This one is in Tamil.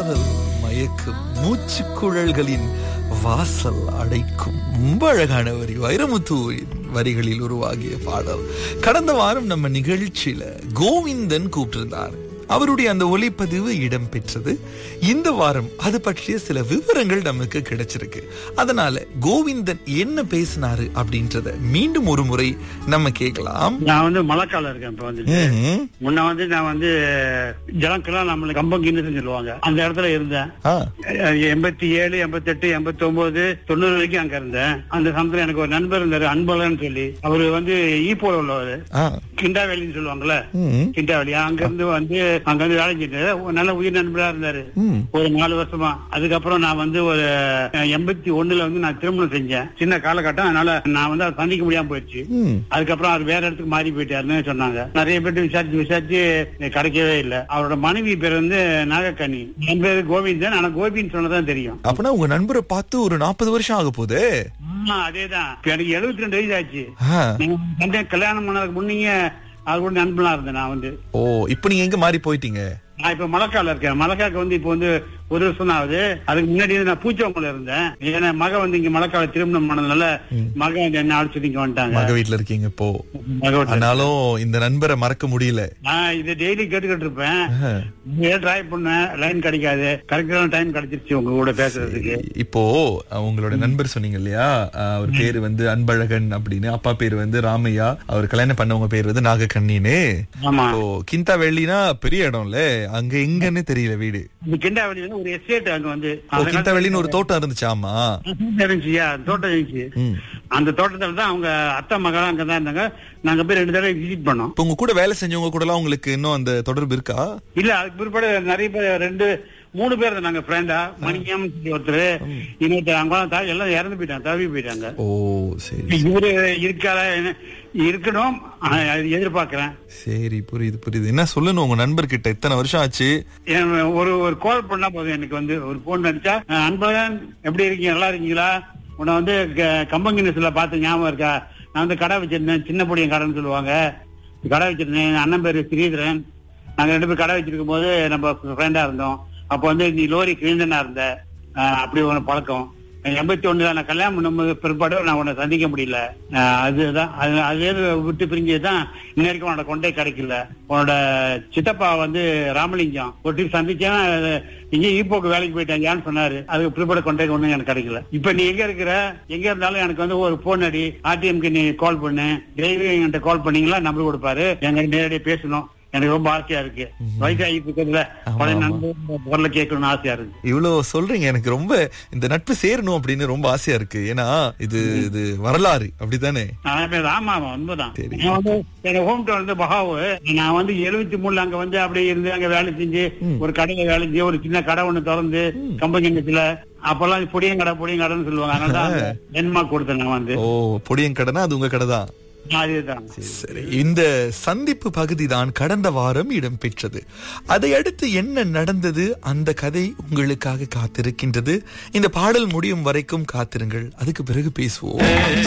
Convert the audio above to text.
காதல் மயக்கும் மூச்சு குழல்களின் வாசல் அடைக்கும் ரொம்ப அழகான வரி வைரமுத்துவின் வரிகளில் உருவாகிய பாடல் கடந்த வாரம் நம்ம நிகழ்ச்சியில கோவிந்தன் கூப்பிட்டிருந்தார் அவருடைய அந்த ஒளிப்பதிவு இடம்பெற்றது இந்த வாரம் அது பற்றிய சில விவரங்கள் நமக்கு கிடைச்சிருக்கு அதனால கோவிந்தன் என்ன பேசினாரு அப்படின்றத மீண்டும் ஒரு முறை நம்ம கேட்கலாம் நான் வந்து மழைக்காலம் இருக்கேன் இப்ப வந்து ம்ஹும். முன்ன வந்து நான் வந்து ஜலக்கெல்லாம் நம்மளுக்கு கம்பங்கின்னு சொல்லுவாங்க அந்த இடத்துல இருந்தேன் ஆ, எண்பத்தி ஏழு எண்பத்தி எட்டு எண்பத்தி ஒன்பது தொண்ணூறு வரைக்கும் அங்க இருந்தேன் அந்த சமயத்துல எனக்கு ஒரு நண்பர் இருந்தாரு அன்பழகன் சொல்லி அவரு வந்து ஈப்போல உள்ளவர் ஆ. கிண்டாவேலின்னு சொல்லுவாங்கல்ல ம். கிண்டாவேலி அங்க இருந்து வந்து அங்க வந்து வேலை செஞ்சாரு ஒரு நல்ல உயிர் நண்பரா இருந்தாரு ம். ஒரு நாலு வருஷமா அதுக்கப்புறம் நான் வந்து ஒரு எண்பத்தி ஒண்ணுல வந்து நான் திருமணம் செஞ்சேன் சின்ன காலகட்டம் அதனால நான் வந்து அதை சந்திக்க முடியாம போயிடுச்சு ம். அதுக்கப்புறம் அவர் வேற இடத்துக்கு மாறி போயிட்டாருன்னு சொன்னாங்க நிறைய பேர்ட்டு விசாரிச்சு விசாரிச்சு கிடைக்கவே இல்லை அவரோட மனைவி பேர் வந்து நாகக்கனி என் பேரு கோவிந்தன் ஆனா கோபின்னு சொன்னதான் தெரியும் அப்பனா உங்க நண்பரை பார்த்து ஒரு நாற்பது வருஷம் ஆக போதே ஆமா அதேதான் இப்ப எனக்கு எழுபத்தி ரெண்டு வயசு ஆச்சு ஆ. நான் வந்து கல்யாணம் பண்ணதுக்கு முன்னீங்க அவர் கூட நண்பனா இருந்தேன் நான் வந்து ஓ இப்ப நீங்க எங்க மாறி போயிட்டீங்க நான் இப்ப மலக்கால இருக்கேன் மலக்காக்கு வந்து இப்ப வந்து ஒரு வருஷம் தான் ஆகுது அதுக்கு முன்னாடி வந்து நான் பூச்சவங்கல இருந்தேன் ஏன்னா மக வந்து இங்க மலக்கால திருமணம் பண்ணதுனால மக வந்து என்ன அழைச்சிட்டு இங்க வந்துட்டாங்க மக வீட்ல இருக்கீங்க இப்போ மக வீட்டுல. ஆனாலும் இந்த நண்பரை மறக்க முடியல நான் இதை டெய்லி கேட்டுக்கிட்டு இருப்பேன் ஆஹா. ட்ரை பண்ணேன் லைன் கிடைக்காது கரெக்டான டைம் கிடைச்சிருச்சு உங்க கூட பேசுறதுக்கு இப்போ அஹ், உங்களோட நண்பர் சொன்னீங்க இல்லையா அஹ், அவர் பேரு வந்து அன்பழகன் அப்படின்னு அப்பா பேரு வந்து ராமையா அவர் கல்யாணம் பண்ணவங்க பேர் வந்து நாகக்கண்ணின்னு ஆமா இப்போ கிந்தா வெள்ளினா பெரிய இடம்ல அங்க எங்கன்னு தெரியல வீடு இந்த கிண்டாவளி வந்து ஒரு எஸ்டேட் அங்க வந்து ஓ, கிந்தா வெள்ளின்னு ஒரு தோட்டம் இருந்துச்சு ஆமா தோட்டம் இருந்துச்சுயா தோட்டம் இருந்துச்சு ம். அந்த தோட்டத்துல தான் அவங்க அத்தை மகளும் அங்கதான் இருந்தாங்க நாங்க போய் ரெண்டு தடவை விசிட் பண்ணோம் இப்போ உங்க கூட வேலை செஞ்சவங்க கூட எல்லாம் உங்களுக்கு இன்னும் அந்த தொடர்பு இருக்கா இல்ல அதுக்கு பிற்பாடு நிறைய பேர் ரெண்டு மூணு பேர் இருந்தாங்க ஃப்ரெண்டா மணிக்கம் ஒருத்தர் இன்னொருத்தர் அவங்க எல்லாம் எல்லாம் இறந்து போயிட்டாங்க தவி போயிட்டாங்க ஓ சரி இவரு இருக்காரா என்ன- இருக்கணும் ஆனா, அது எதிர்பார்க்கிறேன் சரி புரியுது புரியுது என்ன சொல்லணும் உங்க நண்பர்கிட்ட இத்தனை வருஷம் ஆச்சு என் ஒரு ஒரு கால் பண்ணா போதும் எனக்கு வந்து ஒரு போன் அடிச்சா "அஹ், அன்பழகன் எப்படி இருக்கீங்க நல்லா இருக்கீங்களா உன்னை வந்து க- கம்பங்கி நியூஸ்ல பார்த்து ஞாபகம் இருக்கா நான் வந்து கடை வச்சிருந்தேன் சின்ன பொடியன் கடைன்னு சொல்லுவாங்க கடை வச்சிருந்தேன் என் அண்ணன் பேரு ஸ்ரீதரன் நாங்க ரெண்டு பேரும் கடை வச்சிருக்கும் போது நம்ம ஃப்ரெண்டா இருந்தோம் அப்போ வந்து நீ லோரி கிளீனனா இருந்த அஹ், அப்படி ஒரு பழக்கம் எண்பத்தி ஒண்ணுல நான் கல்யாணம் பண்ணும்போது பிற்பாடு நான் உன்னை சந்திக்க முடியல அஹ், அதுதான் அது அதே விட்டு பிரிஞ்சதுதான் இன்ன வரைக்கும் உன்னோட கொண்டே கிடைக்கல உன்னோட சித்தப்பா வந்து ராமலிங்கம் ஒரு ட்ரிப் சந்திச்சேன் அது இங்க ஈப்போக்கு வேலைக்கு போயிட்டாங்கன்னு சொன்னாரு அதுக்கு பிற்பாடு கொண்டே ஒண்ணும் எனக்கு கிடைக்கல இப்ப நீ எங்க இருக்கிற எங்க இருந்தாலும் எனக்கு வந்து ஒரு போன் அடி ஆர்டிஎம்க்கு நீ கால் பண்ணு டிரைவர் என்கிட்ட கால் பண்ணீங்களா நம்பர் கொடுப்பாரு எங்க நேரடியாக பேசணும் எனக்கு ரொம்ப ஆசையா இருக்கு வயசாகிட்டு இருக்கிறதுல பழைய ஆமா. நண்பர் குரல கேட்கணும்னு ஆசையா இருக்கு இவ்வளவு சொல்றீங்க எனக்கு ரொம்ப இந்த நட்பு சேரணும் அப்படின்னு ரொம்ப ஆசையா இருக்கு ஏன்னா இது இது வரலாறு அப்படித்தானே நான் பேர் ஆமா ஆமா உண்மைதான் சரி. நான் வந்து என் ஹோம் டவுன் வந்து பகாவு நான் வந்து எழுபத்தி மூணுல அங்க வந்து அப்படியே இருந்து அங்க வேலை செஞ்சு ஒரு கடையில வேலை செஞ்சு ஒரு சின்ன கடை ஒண்ணு திறந்து கம்பங்கத்துல அப்பெல்லாம் புடியங்கடை புடியங்கடைன்னு சொல்லுவாங்க அதனால தான் அங்க டென்மார்க் கொடுத்தேன் நான் வந்து ஓ பொடியன் கடைனா அது உங்க கடை தான் அதேதான் சரி இந்த சந்திப்பு பகுதி தான் கடந்த வாரம் இடம்பெற்றது அதை அடுத்து என்ன நடந்தது அந்த கதை உங்களுக்காக காத்திருக்கின்றது இந்த பாடல் முடியும் வரைக்கும் காத்திருங்கள் அதுக்கு பிறகு பேசுவோம்